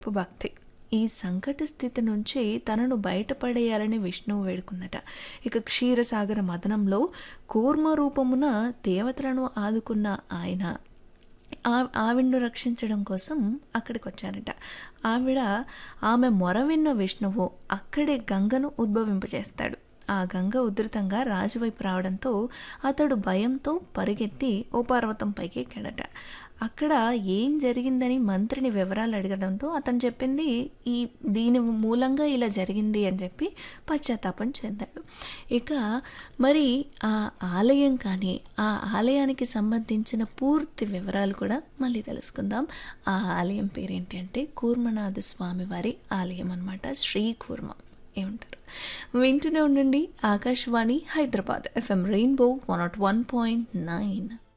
భక్తి ఈ సంకట స్థితి నుంచి తనను బయటపడేయాలని విష్ణువు వేడుకుందట ఇక క్షీరసాగర మదనంలో కూర్మ రూపమున దేవతలను ఆదుకున్న ఆయన ఆ- ఆవిడను రక్షించడం కోసం అక్కడికి వచ్చారట ఆవిడ ఆమె మొర విన్న విష్ణువు అక్కడే గంగను ఉద్భవింపజేస్తాడు ఆ గంగ ఉధృతంగా రాజు వైపు రావడంతో అతడు భయంతో పరిగెత్తి ఓ పర్వతం పైకి ఎక్కాడట అక్కడ ఏం జరిగిందని మంత్రిని వివరాలు అడగడంతో అతను చెప్పింది ఈ దీని మూలంగా ఇలా జరిగింది అని చెప్పి పశ్చాత్తాపం చెందాడు ఇక మరి ఆ ఆలయం కానీ ఆ ఆలయానికి సంబంధించిన పూర్తి వివరాలు కూడా మళ్ళీ తెలుసుకుందాం ఆ ఆలయం పేరేంటి అంటే కూర్మనాథ స్వామి వారి ఆలయం అనమాట శ్రీ కూర్మ ఏమంటారు వింటూనే ఉండండి Akashvani Hyderabad FM rainbow one naught one point nine